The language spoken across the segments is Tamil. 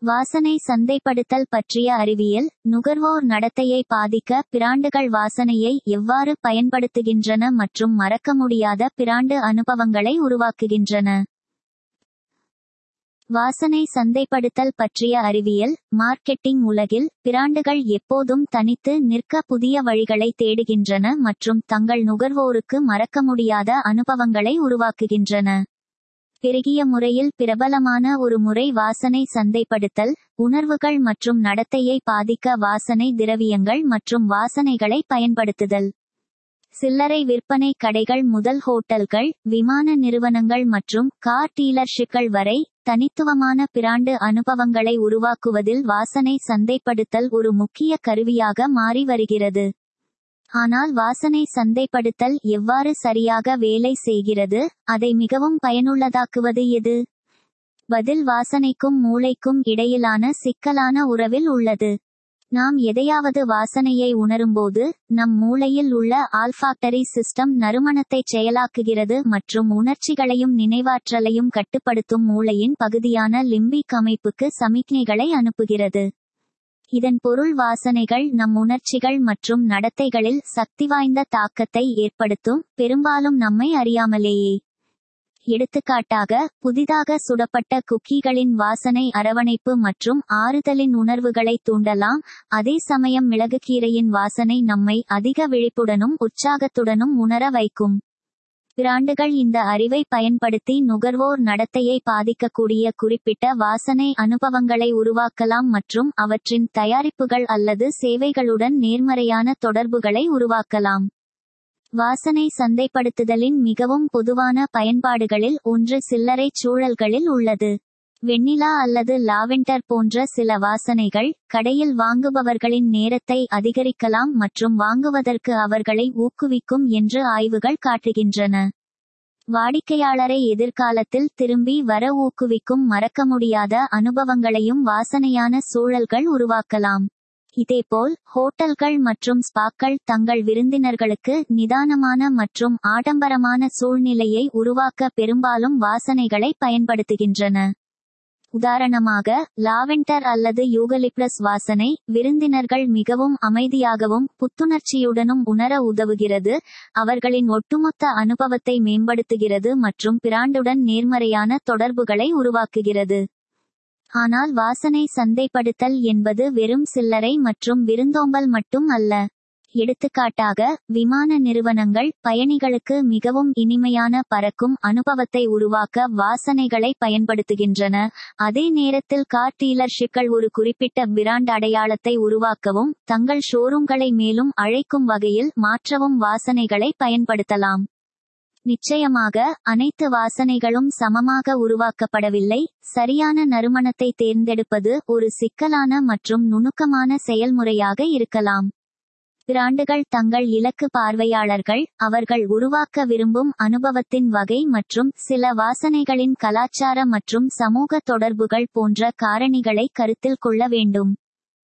வாசனை சந்தைப்படுத்தல் பற்றிய அறிவியல் நுகர்வோர் நடத்தையை பாதிக்க பிராண்டுகள் வாசனையை எவ்வாறு பயன்படுத்துகின்றன மற்றும் மறக்க முடியாத பிராண்டு அனுபவங்களை உருவாக்குகின்றன வாசனை சந்தைப்படுத்தல் பற்றிய அறிவியல் மார்க்கெட்டிங் உலகில் பிராண்டுகள் எப்போதும் தனித்து நிற்க புதிய வழிகளை தேடுகின்றன மற்றும் தங்கள் நுகர்வோருக்கு மறக்க முடியாத அனுபவங்களை உருவாக்குகின்றன பெருகிய முறையில் பிரபலமான ஒரு முறை வாசனை சந்தைப்படுத்தல் உணர்வுகள் மற்றும் நடத்தையை பாதிக்க வாசனை திரவியங்கள் மற்றும் வாசனைகளை பயன்படுத்துதல் சில்லறை விற்பனை கடைகள் முதல் ஹோட்டல்கள் விமான நிறுவனங்கள் மற்றும் கார் டீலர்ஷிப்கள் வரை தனித்துவமான பிராண்டு அனுபவங்களை உருவாக்குவதில் வாசனை சந்தைப்படுத்தல் ஒரு முக்கிய கருவியாக மாறி வருகிறது ஆனால் வாசனை சந்தைப்படுத்தல் எவ்வாறு சரியாக வேலை செய்கிறது அதை மிகவும் பயனுள்ளதாக்குவது எது பதில் வாசனைக்கும் மூளைக்கும் இடையிலான சிக்கலான உறவில் உள்ளது நாம் எதையாவது வாசனையை உணரும்போது நம் மூளையில் உள்ள ஆல்ஃபாக்டரி சிஸ்டம் நறுமணத்தை செயலாக்குகிறது மற்றும் உணர்ச்சிகளையும் நினைவாற்றலையும் கட்டுப்படுத்தும் மூளையின் பகுதியான லிம்பிக் அமைப்புக்கு சமிக்ஞைகளை அனுப்புகிறது இதன் பொருள் வாசனைகள் நம் உணர்ச்சிகள் மற்றும் நடத்தைகளில் சக்திவாய்ந்த தாக்கத்தை ஏற்படுத்தும் பெரும்பாலும் நம்மை அறியாமலேயே எடுத்துக்காட்டாக புதிதாக சுடப்பட்ட குக்கீகளின் வாசனை அரவணைப்பு மற்றும் ஆறுதலின் உணர்வுகளை தூண்டலாம் அதே சமயம் மிளகுக்கீரையின் வாசனை நம்மை அதிக விழிப்புடனும் உற்சாகத்துடனும் உணர வைக்கும் பிராண்டுகள் இந்த அறிவை பயன்படுத்தி நுகர்வோர் நடத்தையை பாதிக்கக்கூடிய குறிப்பிட்ட வாசனை அனுபவங்களை உருவாக்கலாம் மற்றும் அவற்றின் தயாரிப்புகள் அல்லது சேவைகளுடன் நேர்மறையான தொடர்புகளை உருவாக்கலாம் வாசனை சந்தைப்படுத்துதலின் மிகவும் பொதுவான பயன்பாடுகளில் ஒன்று சில்லறை சூழல்களில் உள்ளது வெண்ணிலா அல்லது லாவெண்டர் போன்ற சில வாசனைகள் கடையில் வாங்குபவர்களின் நேரத்தை அதிகரிக்கலாம் மற்றும் வாங்குவதற்கு அவர்களை ஊக்குவிக்கும் என்று ஆய்வுகள் காட்டுகின்றன வாடிக்கையாளரை எதிர்காலத்தில் திரும்பி வர ஊக்குவிக்கும் மறக்க முடியாத அனுபவங்களையும் வாசனையான சூழல்கள் உருவாக்கலாம் இதேபோல் ஹோட்டல்கள் மற்றும் ஸ்பாக்கள் தங்கள் விருந்தினர்களுக்கு நிதானமான மற்றும் ஆடம்பரமான சூழ்நிலையை உருவாக்க பெரும்பாலும் வாசனைகளை பயன்படுத்துகின்றன உதாரணமாக லாவெண்டர் அல்லது யூகலிப்டஸ் வாசனை விருந்தினர்கள் மிகவும் அமைதியாகவும் புத்துணர்ச்சியுடனும் உணர உதவுகிறது அவர்களின் ஒட்டுமொத்த அனுபவத்தை மேம்படுத்துகிறது மற்றும் பிராண்டுடன் நேர்மறையான தொடர்புகளை உருவாக்குகிறது ஆனால் வாசனை சந்தைப்படுத்தல் என்பது வெறும் சில்லறை மற்றும் விருந்தோம்பல் மட்டும் அல்ல எடுத்துக்காட்டாக விமான நிறுவனங்கள் பயணிகளுக்கு மிகவும் இனிமையான பறக்கும் அனுபவத்தை உருவாக்க வாசனைகளை பயன்படுத்துகின்றன அதே நேரத்தில் கார் டீலர்ஷிப்கள் ஒரு குறிப்பிட்ட பிராண்ட் அடையாளத்தை உருவாக்கவும் தங்கள் ஷோரூம்களை மேலும் அழைக்கும் வகையில் மாற்றவும் வாசனைகளை பயன்படுத்தலாம் நிச்சயமாக அனைத்து வாசனைகளும் சமமாக உருவாக்கப்படவில்லை சரியான நறுமணத்தை தேர்ந்தெடுப்பது ஒரு சிக்கலான மற்றும் நுணுக்கமான செயல்முறையாக இருக்கலாம் பிராண்டுகள் தங்கள் இலக்கு பார்வையாளர்கள் அவர்கள் உருவாக்க விரும்பும் அனுபவத்தின் வகை மற்றும் சில வாசனைகளின் கலாச்சார மற்றும் சமூக தொடர்புகள் போன்ற காரணிகளை கருத்தில் கொள்ள வேண்டும்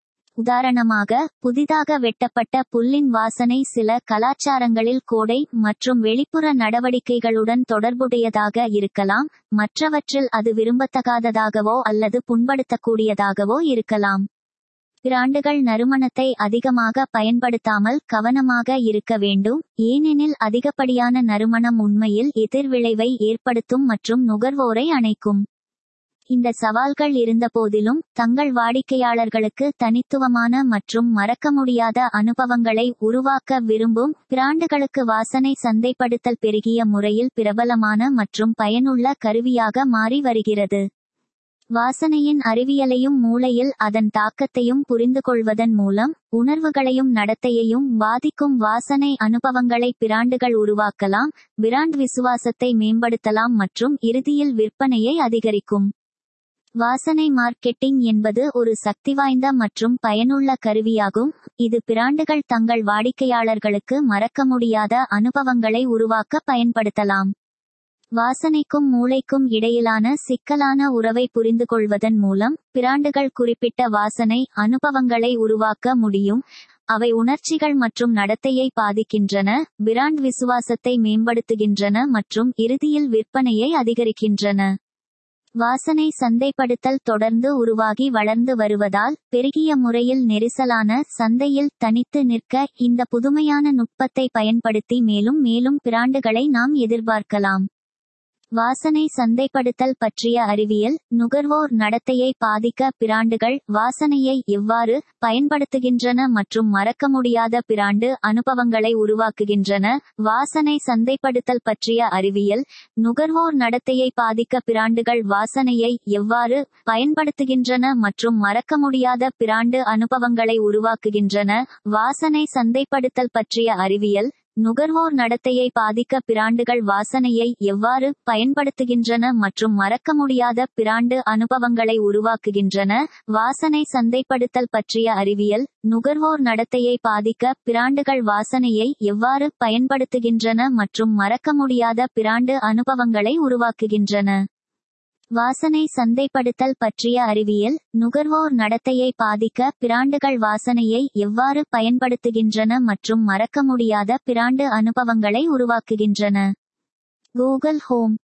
உதாரணமாக புதிதாக வெட்டப்பட்ட புல்லின் வாசனை சில கலாச்சாரங்களில் கோடை மற்றும் வெளிப்புற நடவடிக்கைகளுடன் தொடர்புடையதாக இருக்கலாம் மற்றவற்றில் அது விரும்பத்தகாததாகவோ அல்லது புண்படுத்தக்கூடியதாகவோ இருக்கலாம் பிராண்டுகள் நறுமணத்தை அதிகமாக பயன்படுத்தாமல் கவனமாக இருக்க வேண்டும் ஏனெனில் அதிகப்படியான நறுமணம் உண்மையில் எதிர்விளைவை ஏற்படுத்தும் மற்றும் நுகர்வோரை அணைக்கும் இந்த சவால்கள் இருந்தபோதிலும் தங்கள் வாடிக்கையாளர்களுக்கு தனித்துவமான மற்றும் மறக்க முடியாத அனுபவங்களை உருவாக்க விரும்பும் பிராண்டுகளுக்கு வாசனை சந்தைப்படுத்தல் பெருகிய முறையில் பிரபலமான மற்றும் பயனுள்ள கருவியாக மாறி வருகிறது வாசனையின் அறிவியலையும் மூளையில் அதன் தாக்கத்தையும் புரிந்து கொள்வதன் மூலம் உணர்வுகளையும் நடத்தையையும் பாதிக்கும் வாசனை அனுபவங்களை பிராண்டுகள் உருவாக்கலாம் பிராண்ட் விசுவாசத்தை மேம்படுத்தலாம் மற்றும் இறுதியில் விற்பனையை அதிகரிக்கும் வாசனை மார்க்கெட்டிங் என்பது ஒரு சக்திவாய்ந்த மற்றும் பயனுள்ள கருவியாகும் இது பிராண்டுகள் தங்கள் வாடிக்கையாளர்களுக்கு மறக்க முடியாத அனுபவங்களை உருவாக்க பயன்படுத்தலாம் வாசனைக்கும் மூளைக்கும் இடையிலான சிக்கலான உறவை புரிந்து கொள்வதன் மூலம் பிராண்டுகள் குறிப்பிட்ட வாசனை அனுபவங்களை உருவாக்க முடியும் அவை உணர்ச்சிகள் மற்றும் நடத்தையை பாதிக்கின்றன பிராண்ட் விசுவாசத்தை மேம்படுத்துகின்றன மற்றும் இறுதியில் விற்பனையை அதிகரிக்கின்றன வாசனை சந்தைப்படுத்தல் தொடர்ந்து உருவாகி வளர்ந்து வருவதால் பெருகிய முறையில் நெரிசலான சந்தையில் தனித்து நிற்க இந்த புதுமையான நுட்பத்தை பயன்படுத்தி மேலும் மேலும் பிராண்டுகளை நாம் எதிர்பார்க்கலாம் வாசனை சந்தைப்படுத்தல் பற்றிய அறிவியல் நுகர்வோர் நடத்தையை பாதிக்க பிராண்டுகள் வாசனையை எவ்வாறு பயன்படுத்துகின்றன மற்றும் மறக்க முடியாத பிராண்டு அனுபவங்களை உருவாக்குகின்றன வாசனை சந்தைப்படுத்தல் பற்றிய அறிவியல் நுகர்வோர் நடத்தையை பாதிக்க பிராண்டுகள் வாசனையை எவ்வாறு பயன்படுத்துகின்றன மற்றும் மறக்க முடியாத பிராண்டு அனுபவங்களை உருவாக்குகின்றன வாசனை சந்தைப்படுத்தல் பற்றிய அறிவியல் நுகர்வோர் நடத்தையை பாதிக்க பிராண்டுகள் வாசனையை எவ்வாறு பயன்படுத்துகின்றன மற்றும் மறக்க முடியாத பிராண்டு அனுபவங்களை உருவாக்குகின்றன வாசனை சந்தைப்படுத்தல் பற்றிய அறிவியல் நுகர்வோர் நடத்தையை பாதிக்க பிராண்டுகள் வாசனையை எவ்வாறு பயன்படுத்துகின்றன மற்றும் மறக்க முடியாத பிராண்டு அனுபவங்களை உருவாக்குகின்றன வாசனை சந்தைப்படுத்தல் பற்றிய அறிவியல் நுகர்வோர் நடத்தையை பாதிக்க பிராண்டுகள் வாசனையை எவ்வாறு பயன்படுத்துகின்றன மற்றும் மறக்க முடியாத பிராண்டு அனுபவங்களை உருவாக்குகின்றன கூகுள் ஹோம்